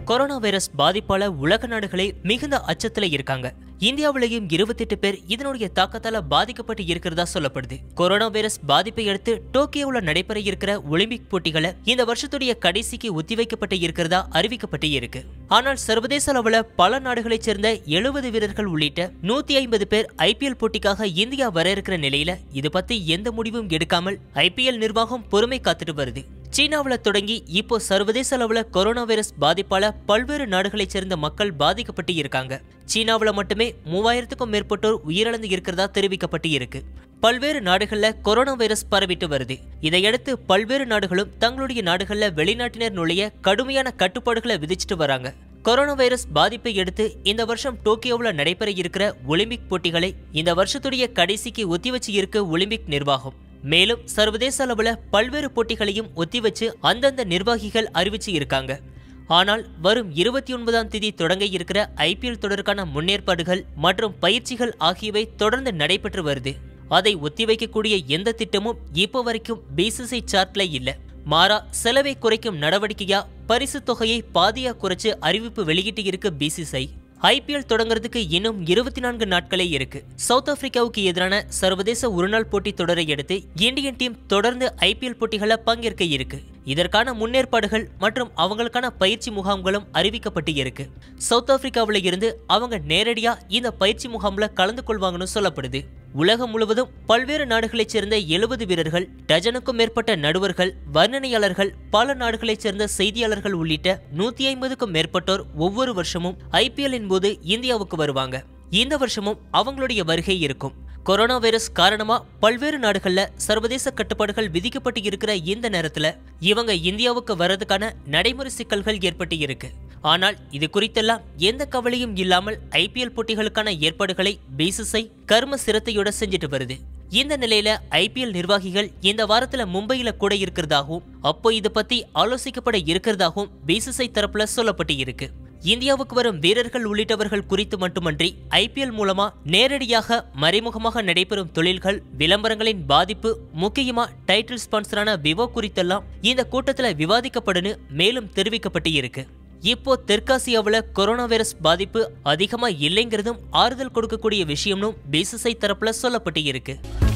corona virus பாதிப்பால உலக நாடுகளே மிகுந்த அச்சத்துல இருக்காங்க இந்தியாவிலேயும் 28 பேர் இதனுடைய தாக்கத்தால பாதிக்கப்பட்டு இருக்கிறதா சொல்லப்படுது கொரோனா வைரஸ் பாதிப்பை அடுத்து டோக்கியோவில் நடைபெற இருக்கிற ஒலிம்பிக் போட்டிகளை இந்த வருஷத்துடைய கடைசிக்கு ஒத்திவைக்கப்பட்டு இருக்கிறதா அறிவிக்கப்பட்டு இருக்கு ஆனால் சர்வதேச அளவுல பல நாடுகளைச் சேர்ந்த எழுபது வீரர்கள் உள்ளிட்ட நூத்தி ஐம்பது பேர் ஐபிஎல் போட்டிக்காக இந்தியா வர இருக்கிற நிலையில இது பத்தி எந்த முடிவும் எடுக்காமல் ஐபிஎல் நிர்வாகம் பொறுமை காத்துட்டு வருது சீனாவுல தொடங்கி இப்போ சர்வதேச அளவுல கொரோனா வைரஸ் பாதிப்பால பல்வேறு நாடுகளைச் சேர்ந்த மக்கள் பாதிக்கப்பட்டு இருக்காங்க சீனாவுல மட்டுமே மூவாயிரத்துக்கும் மேற்பட்டோர் உயிரிழந்து இருக்கிறதா தெரிவிக்கப்பட்டு இருக்கு பல்வேறு நாடுகள்ல கொரோனா வைரஸ் பரவிட்டு வருது இதையடுத்து பல்வேறு நாடுகளும் தங்களுடைய நாடுகள்ல வெளிநாட்டினர் நுழைய கடுமையான கட்டுப்பாடுகளை விதிச்சிட்டு வராங்க கொரோனா வைரஸ் பாதிப்பை அடுத்து இந்த வருஷம் டோக்கியோவில் நடைபெற இருக்கிற ஒலிம்பிக் போட்டிகளை இந்த வருஷத்துடைய கடைசிக்கு ஒத்திவச்சு இருக்கு ஒலிம்பிக் நிர்வாகம் மேலும் சர்வதேச அளவுல பல்வேறு போட்டிகளையும் ஒத்திவச்சு அந்தந்த நிர்வாகிகள் அறிவிச்சு இருக்காங்க ஆனால் வரும் இருபத்தி ஒன்பதாம் தேதி தொடங்க இருக்கிற ஐபிஎல் தொடருக்கான முன்னேற்பாடுகள் மற்றும் பயிற்சிகள் ஆகியவை தொடர்ந்து நடைபெற்று வருது அதை ஒத்திவைக்கக்கூடிய எந்த திட்டமும் இப்போ வரைக்கும் பிசிசி சார்ட்ல இல்ல மாறா செலவை குறைக்கும் நடவடிக்கையா பரிசு தொகையை பாதியா குறைச்சு அறிவிப்பு வெளியிட்டு இருக்கு பிசிசிஐ ஐபிஎல் தொடங்குறதுக்கு இன்னும் இருபத்தி நான்கு நாட்களே இருக்கு சவுத் ஆப்பிரிக்காவுக்கு எதிரான சர்வதேச ஒருநாள் போட்டி தொடரை அடுத்து இந்தியன் டீம் தொடர்ந்து ஐபிஎல் போட்டிகளில் பங்கேற்க இருக்கு இதற்கான முன்னேற்பாடுகள் மற்றும் அவங்களுக்கான பயிற்சி முகாம்களும் அறிவிக்கப்பட்டு இருக்கு சவுத் ஆப்பிரிக்காவில் இருந்து அவங்க நேரடியா இந்த பயிற்சி முகாம்ல கலந்து கொள்வாங்கன்னு சொல்லப்படுது உலகம் முழுவதும் பல்வேறு நாடுகளைச் சேர்ந்த எழுபது வீரர்கள் டஜனுக்கும் மேற்பட்ட நடுவர்கள் வர்ணனையாளர்கள் பல நாடுகளைச் சேர்ந்த செய்தியாளர்கள் உள்ளிட்ட நூத்தி ஐம்பதுக்கும் மேற்பட்டோர் ஒவ்வொரு வருஷமும் ஐபிஎல்லின் போது இந்தியாவுக்கு வருவாங்க இந்த வருஷமும் அவங்களுடைய வருகை இருக்கும் கொரோனா வைரஸ் காரணமா பல்வேறு நாடுகள்ல சர்வதேச கட்டுப்பாடுகள் விதிக்கப்பட்டு இருக்கிற இந்த நேரத்துல இவங்க இந்தியாவுக்கு வர்றதுக்கான நடைமுறை சிக்கல்கள் ஏற்பட்டு இருக்கு ஆனால் இது குறித்தெல்லாம் எந்த கவலையும் இல்லாமல் ஐபிஎல் போட்டிகளுக்கான ஏற்பாடுகளை பிசிசிஐ கர்ம சிரத்தையோட செஞ்சுட்டு வருது இந்த நிலையில ஐபிஎல் நிர்வாகிகள் இந்த வாரத்துல மும்பையில கூட இருக்கிறதாகவும் அப்போ இது பத்தி ஆலோசிக்கப்பட இருக்கிறதாகவும் பிசிசிஐ தரப்புல சொல்லப்பட்டு இருக்கு இந்தியாவுக்கு வரும் வீரர்கள் உள்ளிட்டவர்கள் குறித்து மட்டுமன்றி ஐபிஎல் மூலமா நேரடியாக மறைமுகமாக நடைபெறும் தொழில்கள் விளம்பரங்களின் பாதிப்பு முக்கியமா டைட்டில் ஸ்பான்சரான விவோ குறித்தெல்லாம் இந்த கூட்டத்துல விவாதிக்கப்படுன்னு மேலும் தெரிவிக்கப்பட்டு இருக்கு இப்போ தெற்காசியாவுல கொரோனா வைரஸ் பாதிப்பு அதிகமா இல்லைங்கிறதும் ஆறுதல் கொடுக்கக்கூடிய விஷயம்னும் பிசிசிஐ தரப்புல சொல்லப்பட்டு இருக்கு